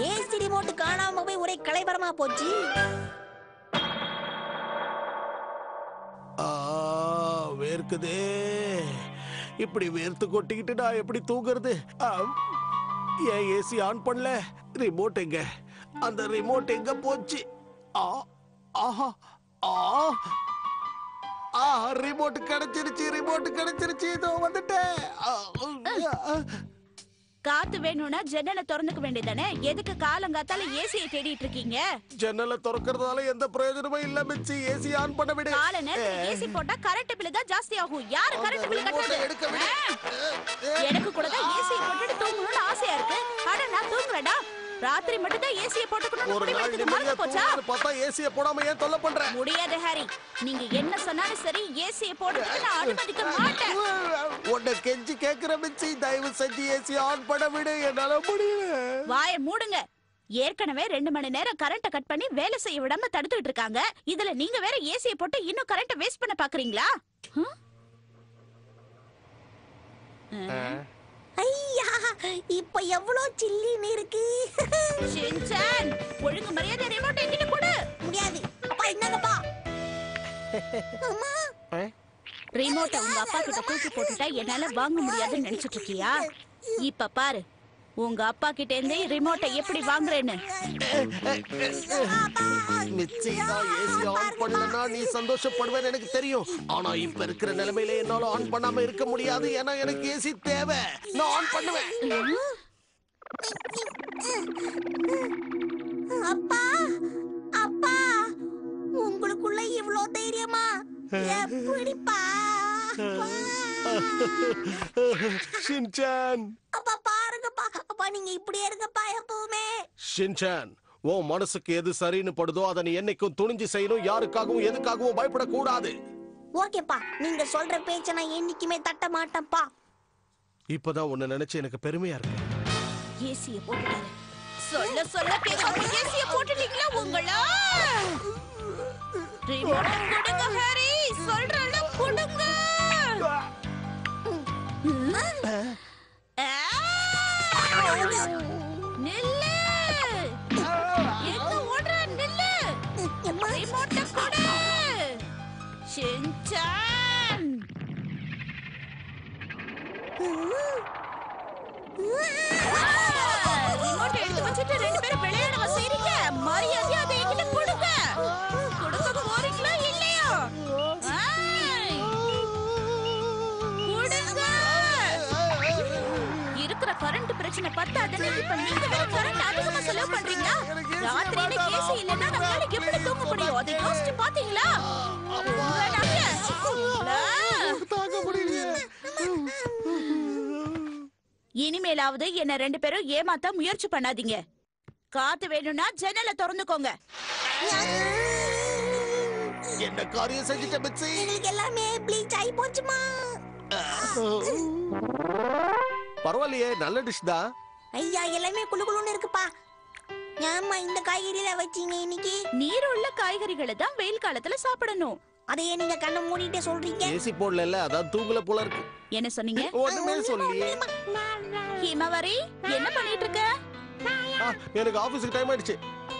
AC remote காணாம போய் ஒரே கலைபரமா போச்சு ஆ, வேர்க்குதே இப்படி வேர்த்து கொட்டிக்கிட்டு நான் எப்படி தூங்குறது ஆம். ஏன் ஏசி ஆன் பண்ணல ரிமோட் எங்க அந்த ரிமோட் எங்க போச்சு ஆ ஆஹா ஆ ஆ ரிமோட் கிடைச்சிருச்சு ரிமோட் கிடைச்சிருச்சு இதோ வந்துட்டேன் ஆ, ஆ. காத்து வேணும்னா ஜன்னலை திறந்துக்க வேண்டியதானே எதுக்கு காலங்காத்தால ஏசியை தேடிட்டு இருக்கீங்க ஜன்னலை திறக்கறதால எந்த பிரயோஜனமும் இல்ல மிச்சி ஏசி ஆன் பண்ண விடு கால நேரத்துக்கு ஏசி போட்டா கரண்ட் பில்லு தான் ஜாஸ்தி ஆகும் யாரு அந்த கரண்ட் பில்லு remote-அ கட்டுறது எடுக்க விடு. ஆ? எனக்கு கூட தான் ஏசியை போட்டுட்டு தூங்கணும்னு ஆசையா இருக்கு ஆனா நான் தூங்குறேடா ராத்திரி மட்டும் தான் ஏசியை போட்டுக்கணும்னு ஒரு முடிவு நாள் எடுத்தது நிம்மதியா மறந்து போச்சா தூங்கலாம்னு பார்த்தா ஏசிய போடாம ஏன் தொல்லை பண்ற முடியாது ஹாரி நீங்க என்ன சொன்னாலும் சரி ஏசியை போடுறதுக்கு நான் அனுமதிக்க மாட்டேன் உன்னை கெஞ்சி கேக்குற மிச்சி தயவு செஞ்சு ஏசி ஆன் பண்ண விடு என்னால முடியல வாயை மூடுங்க ஏற்கனவே ரெண்டு மணி நேரம் கரண்ட கட் பண்ணி வேலை செய்ய விடாம தடுத்துட்டு இருக்காங்க இதுல நீங்க வேற ஏசியை போட்டு இன்னும் கரண்ட வேஸ்ட் பண்ண பாக்குறீங்களா ஹம்? ஐயா இப்ப எவ்வளவு சில்லின்னு இருக்கு ஷின்சான் ஒழுங்கு மரியாதை ரிமோட் என்கிட்ட கொடு முடியாது அப்பா என்னங்கப்பா அம்மா ரிமோட்டை உங்க அப்பா கிட்ட தூக்கி போட்டுட்டா என்னால வாங்க முடியாதுன்னு நினைச்சிட்டு இருக்கியா இப்ப பாரு உங்க அப்பா கிட்ட இருந்து ரிமோட்டை எப்படி வாங்குறேன்னு மிச்சி தான் ஏசி ஆன் பண்ணலன்னா நீ சந்தோஷப்படுவேன்னு எனக்கு தெரியும் ஆனா இப்ப இருக்கிற நிலைமையில என்னால ஆன் பண்ணாம இருக்க முடியாது ஏன்னா எனக்கு ஏசி தேவை நான் ஆன் பண்ணுவேன் அப்பா அப்பா உங்களுக்குள்ள இவ்ளோ தைரியமா எப்படிப்பா ஷின்சான் அப்பா பாருங்கப்பா அப்பா நீங்க இப்படியே இருங்கப்பா எப்பவுமே ஷின்சான் உன் மனசுக்கு எது சரின்னு படுதோ அதை நீ என்னைக்கும் துணிஞ்சு செய்யணும் யாருக்காகவும் எதுக்காகவும் பயப்படக்கூடாது ஓகேப்பா நீங்க சொல்ற பேச்ச நான் என்னைக்குமே தட்ட மாட்டேன்ப்பா இப்பதான் உன்னை நினைச்சு எனக்கு பெருமையா இருக்கு ஏசிய போட்டுட்டாரு சொல்ல சொல்ல கேட்காம ஏசிய போட்டுட்டீங்களா உங்களா ரிமோட் கொடுங்க ஹாரி சொல்றல கொடுங்க ஆ! நில்லு எங்க ஓடுற நில்லு எம்மா, ரிமோட்ட கொடு ஷின்சான் ரிமோட் எடுத்து வச்சுட்டு ரெண்டு பேரும் விளையாடவா செய்றீங்க மரியாதையா அதை என்கிட்ட கொடுங்க கொடுக்க போறீங்களா இல்லையா ஆய். கொடுங்க இருக்கிற கரண்ட் பிரச்சனை பத்தாதுன்னு இப்ப நீங்க வேற கரண்ட் அதிகமா செலவு பண்றீங்களா ராத்திரியில ஏசி இல்லைன்னா நம்மளால எப்படி தூங்க முடியும் அதை யோசிச்சு பாத்தீங்களா உங்க நகை. தாங்க முடியலையே இனிமேலாவது என்ன ரெண்டு பேரும் ஏமாத்த முயற்சி பண்ணாதீங்க காத்து வேணும்னா ஜன்னலை திறந்துக்கோங்க என்ன காரியம் செஞ்சுட்ட மிச்சி எங்களுக்கு எல்லாமே ப்ளீச் ஆகி போச்சுமா பரவாயில்லையே நல்ல டிஷ் தான் ஐயா எல்லாமே குளு குளுன்னு இருக்குப்பா ஏம்மா இந்த காய்கறி தான் வச்சீங்க இன்னைக்கு நீர் உள்ள காய்கறிகளை தான் வெயில் காலத்துல சாப்பிடணும் அதையே நீங்க கண்ணை மூடிட்டே சொல்றீங்க ஏசி போடல அதான் தூங்கல போல இருக்கு என்ன சொன்னீங்க ஒண்ணுமே சொல்லியே ஹிமவரி என்ன பண்ணிட்டு இருக்க ஆ, எனக்கு ஆபீஸ்க்கு டைம் ஆயிடுச்சு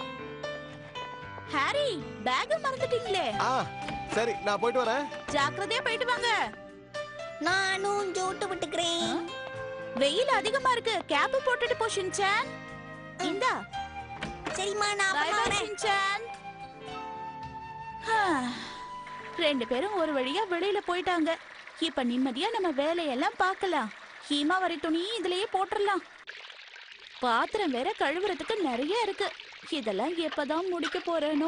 ஹாரி பேக் மறந்துட்டீங்களே ஆ சரி நான் போயிட்டு வரேன் ஜாக்கிரதையா போயிட்டு வாங்க நானும் ஜோட்டு விட்டுக்கிறேன் வெயில் அதிகமா இருக்கு கேப் போட்டுட்டு போ ஷின்சான் இந்தா சரிம்மா நான் பை அப்புறமா பை வரேன் ஷின்சான் ஹா, ரெண்டு பேரும் ஒரு வழியா வெளியில போயிட்டாங்க இப்ப நிம்மதியா நம்ம வேலையெல்லாம் பார்க்கலாம் ஹீமாவரி துணி இதுலயே போட்டுறலாம் பாத்திரம் வேற கழுவுறதுக்கு நிறைய இருக்கு இதெல்லாம் எப்பதான் முடிக்க போறேனோ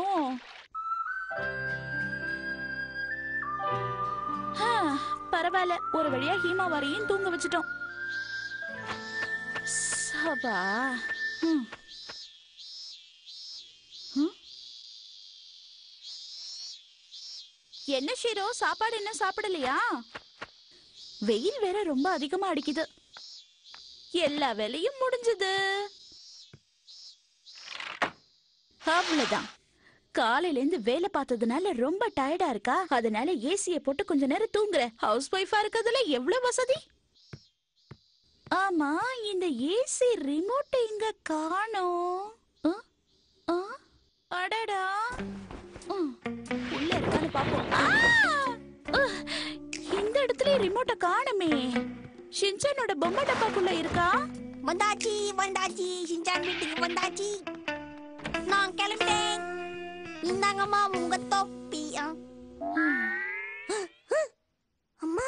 ஹா, பரவாயில்ல ஒரு வழியா ஹீமாவரியும் தூங்க வச்சுட்டோம் சபா ம் என்ன ஷீரோ சாப்பாடு என்ன சாப்பிடலையா வெயில் வேற ரொம்ப அதிகமா அடிக்குது எல்லா வேலையும் முடிஞ்சது அவ்வளவுதான் காலையில இருந்து வேலை பார்த்ததுனால ரொம்ப டயர்டா இருக்கா அதனால ஏசிய போட்டு கொஞ்ச நேரம் தூங்குற ஹவுஸ் ஒய்ஃபா இருக்கிறதுல எவ்வளவு வசதி ஆமா இந்த ஏசி ரிமோட் எங்க காணோம் ஆ? ஆ? அடடா ம், உள்ள இருக்கான்னு பாப்போம் ஆ! ஆ! இந்த இடத்துல ரிமோட்டை காணுமே ஷின்சானோட பொம்மை டப்பாக்குள்ள இருக்கா வந்தாச்சு வந்தாச்சு சிஞ்சான் வீட்டுக்கு வந்தாச்சு நான் கிளம்பிட்டேன் இந்தாங்கம்மா உங்க தொப்பி ஆ. அம்மா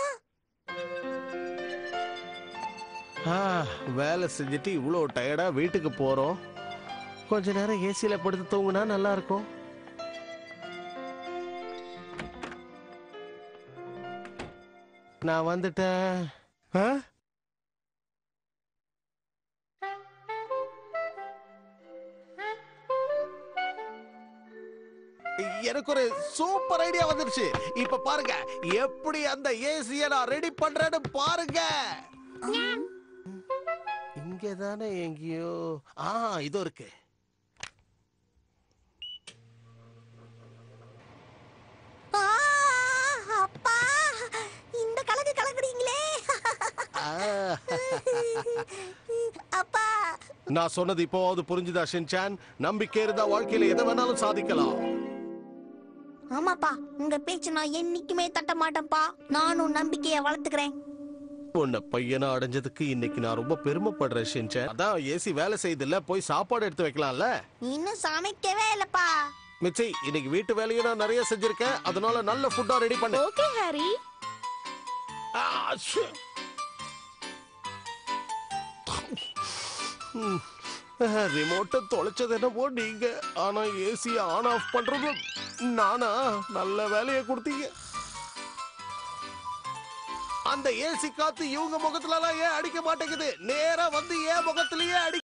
ஆ, வேலை செஞ்சுட்டு இவ்வளோ டயர்டா வீட்டுக்கு போறோம் கொஞ்ச நேரம் ஏசியில படுத்து தூங்குனா நல்லா இருக்கும் நான் வந்துட்டேன் ஆ? எனக்கு ஒரு சூப்பர் ஐடியா வந்துருச்சு இப்ப பாருங்க எப்படி அந்த ஏசிய நான் ரெடி பண்றேன்னு பாருங்க இங்க தானே எங்கேயோ ஆ இதோ இருக்கு ஆ, அப்பா இந்த கலக்கு கலக்குறீங்களே ஆ, அப்பா நான் சொன்னது இப்போவாவது புரிஞ்சுதா ஷின்சான் நம்பிக்கை இருந்தா வாழ்க்கையில எதை வேணாலும் சாதிக்கலாம் ஆமாப்பா உங்க பேச்சு நான் என்னைக்குமே தட்ட மாட்டேன்ப்பா நானும் நம்பிக்கைய வளர்த்துக்கிறேன் உன்னை பையனா அடைஞ்சதுக்கு இன்னைக்கு நான் ரொம்ப பெருமைப்படுறேன் ஷின்சான் அதான் ஏசி வேலை செய்யுதுல்ல போய் சாப்பாடு எடுத்து வைக்கலாம்ல இன்னும் சமைக்கவே இல்லப்பா மிச்சி இன்னைக்கு வீட்டு வேலையும் நான் நிறைய செஞ்சிருக்கேன் அதனால நல்ல ஃபுட்டா ரெடி பண்ணு ஓகே ஹாரி ஆ, ஷு. ம். ரிமோட்டை தொலைச்சது என்னவோ நீங்க ஆனா ஏசி ஆன் ஆஃப் பண்றது நானா நல்ல வேலையை கொடுத்தீங்க அந்த ஏசி காத்து இவங்க முகத்துல எல்லாம் ஏன் அடிக்க மாட்டேங்குது நேரா வந்து ஏன் முகத்திலேயே அடி